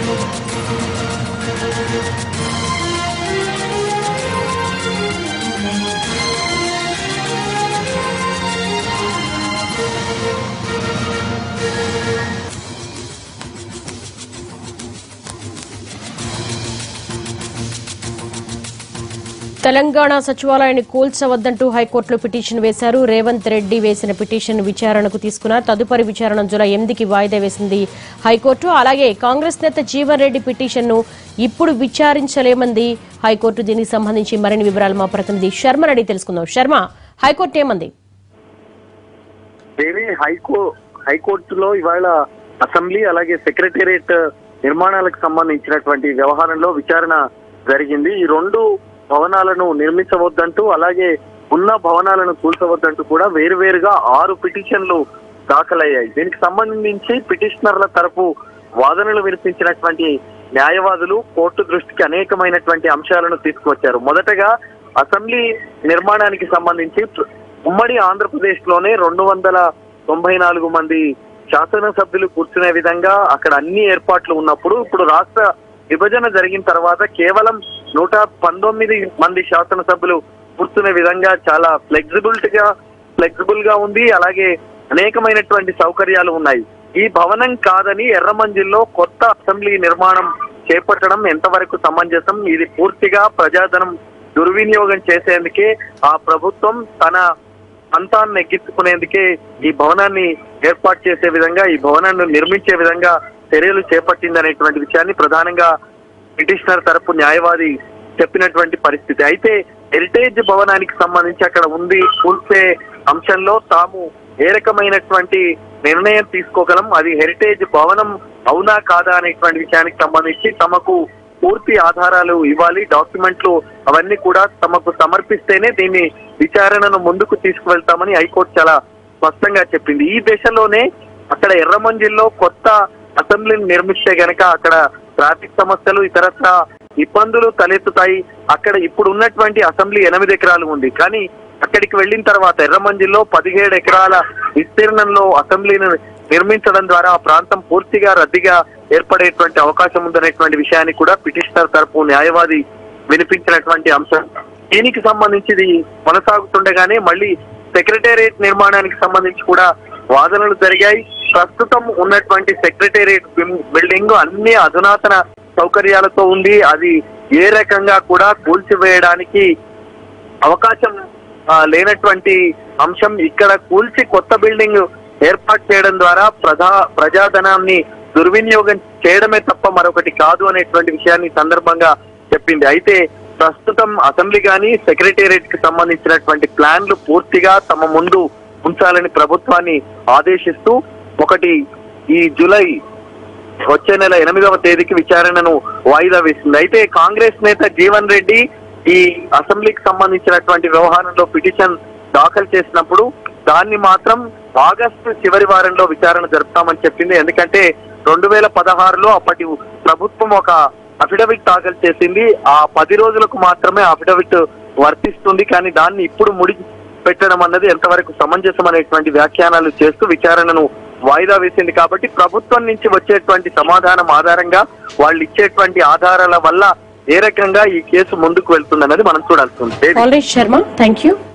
తెలంగాణ సచివాలయాన్ని కూల్చవద్దంటూ హైకోర్టులో పిటిషన్ వేశారు రేవంత్ రెడ్డి వేసిన పిటిషన్ విచారణకు తీసుకున్నారు తదుపరి విచారణ జూలై ఎనిమిదికి వాయిదా వేసింది హైకోర్టు అలాగే కాంగ్రెస్ నేత జీవన్ రెడ్డి పిటిషన్ను ఇప్పుడు విచారించలేమంది హైకోర్టు దీనికి సంబంధించి మరిన్ని వివరాలు మా ప్రతినిధి శర్మ రెడ్డి తెలుసుకుందాం శర్మ హైకోర్టు ఏమంది దేవి హైకో హైకోర్టులో ఇవాళ అసెంబ్లీ అలాగే సెక్రటేరియట్ నిర్మాణాలకు సంబంధించినటువంటి వ్యవహారంలో విచారణ జరిగింది ఈ రెండు భవనాలను నిర్మించవద్దంటూ అలాగే ఉన్న భవనాలను కూల్చవద్దంటూ కూడా వేరువేరుగా ఆరు పిటిషన్లు దాఖలయ్యాయి దీనికి సంబంధించి పిటిషనర్ల తరపు వాదనలు వినిపించినటువంటి న్యాయవాదులు కోర్టు దృష్టికి అనేకమైనటువంటి అంశాలను తీసుకువచ్చారు మొదటగా అసెంబ్లీ నిర్మాణానికి సంబంధించి ఉమ్మడి ఆంధ్రప్రదేశ్ లోనే రెండు వందల తొంభై నాలుగు మంది శాసనసభ్యులు కూర్చునే విధంగా అక్కడ అన్ని ఏర్పాట్లు ఉన్నప్పుడు ఇప్పుడు రాష్ట్ర విభజన జరిగిన తర్వాత కేవలం నూట పంతొమ్మిది మంది శాసనసభ్యులు కూర్చునే విధంగా చాలా ఫ్లెక్సిబిలిటీ గా ఫ్లెక్సిబుల్ గా ఉంది అలాగే అనేకమైనటువంటి సౌకర్యాలు ఉన్నాయి ఈ భవనం కాదని ఎర్రమంజిల్లో కొత్త అసెంబ్లీ నిర్మాణం చేపట్టడం ఎంతవరకు సమంజసం ఇది పూర్తిగా ప్రజాధనం దుర్వినియోగం చేసేందుకే ఆ ప్రభుత్వం తన అంతాన్ని ఎక్కించుకునేందుకే ఈ భవనాన్ని ఏర్పాటు చేసే విధంగా ఈ భవనాన్ని నిర్మించే విధంగా చర్యలు చేపట్టిందనేటువంటి విషయాన్ని ప్రధానంగా పిటిషనర్ తరపు న్యాయవాది చెప్పినటువంటి పరిస్థితి అయితే హెరిటేజ్ భవనానికి సంబంధించి అక్కడ ఉంది కూల్చే అంశంలో తాము ఏ రకమైనటువంటి నిర్ణయం తీసుకోగలం అది హెరిటేజ్ భవనం అవునా కాదా అనేటువంటి విషయానికి సంబంధించి తమకు పూర్తి ఆధారాలు ఇవ్వాలి డాక్యుమెంట్లు అవన్నీ కూడా తమకు సమర్పిస్తేనే దీన్ని విచారణను ముందుకు తీసుకువెళ్తామని హైకోర్టు చాలా స్పష్టంగా చెప్పింది ఈ దశలోనే అక్కడ ఎర్రమంజిల్లో కొత్త అసెంబ్లీని నిర్మిస్తే గనక అక్కడ ట్రాఫిక్ సమస్యలు ఇతరత్ర ఇబ్బందులు తలెత్తుతాయి అక్కడ ఇప్పుడు ఉన్నటువంటి అసెంబ్లీ ఎనిమిది ఎకరాలు ఉంది కానీ అక్కడికి వెళ్ళిన తర్వాత ఎర్రమంజిల్లో పదిహేడు ఎకరాల విస్తీర్ణంలో అసెంబ్లీని నిర్మించడం ద్వారా ఆ ప్రాంతం పూర్తిగా రద్దీగా ఏర్పడేటువంటి అవకాశం ఉందనేటువంటి విషయాన్ని కూడా పిటిషనర్ తరపు న్యాయవాది వినిపించినటువంటి అంశం దీనికి సంబంధించి ఇది కొనసాగుతుండగానే మళ్ళీ సెక్రటేరియట్ నిర్మాణానికి సంబంధించి కూడా వాదనలు జరిగాయి ప్రస్తుతం ఉన్నటువంటి సెక్రటేరియట్ బిల్డింగ్ అన్ని అధునాతన సౌకర్యాలతో ఉంది అది ఏ రకంగా కూడా కూల్చివేయడానికి అవకాశం ఆ, లేనటువంటి అంశం ఇక్కడ కూల్చి కొత్త బిల్డింగ్ ఏర్పాటు చేయడం ద్వారా ప్రజా ప్రజాధనాన్ని దుర్వినియోగం చేయడమే తప్ప మరొకటి కాదు అనేటువంటి విషయాన్ని ఈ సందర్భంగా చెప్పింది అయితే ప్రస్తుతం అసెంబ్లీ గాని సెక్రటేరియట్ కి సంబంధించినటువంటి ప్లాన్లు పూర్తిగా తమ ముందు ఉంచాలని ప్రభుత్వాన్ని ఆదేశిస్తూ ఒకటి ఈ జూలై వచ్చే నెల ఎనిమిదవ తేదీకి విచారణను వాయిదా వేసింది అయితే కాంగ్రెస్ నేత జీవన్ రెడ్డి ఈ అసెంబ్లీకి సంబంధించినటువంటి వ్యవహారంలో పిటిషన్ దాఖలు చేసినప్పుడు దాన్ని మాత్రం ఆగస్టు చివరి వారంలో విచారణ జరుపుతామని చెప్పింది ఎందుకంటే రెండు వేల పదహారులో అప్పటి ప్రభుత్వం ఒక అఫిడవిట్ దాఖలు చేసింది ఆ పది రోజులకు మాత్రమే అఫిడవిట్ వర్తిస్తుంది కానీ దాన్ని ఇప్పుడు ముడి పెట్టడం అన్నది ఎంతవరకు సమంజసం అనేటువంటి వ్యాఖ్యానాలు చేస్తూ విచారణను వాయిదా వేసింది కాబట్టి ప్రభుత్వం నుంచి వచ్చేటువంటి సమాధానం ఆధారంగా వాళ్ళు ఇచ్చేటువంటి ఆధారాల వల్ల ఏ రకంగా ఈ కేసు ముందుకు వెళ్తుందన్నది మనం చూడాల్సి ఉంది all right Sharma thank you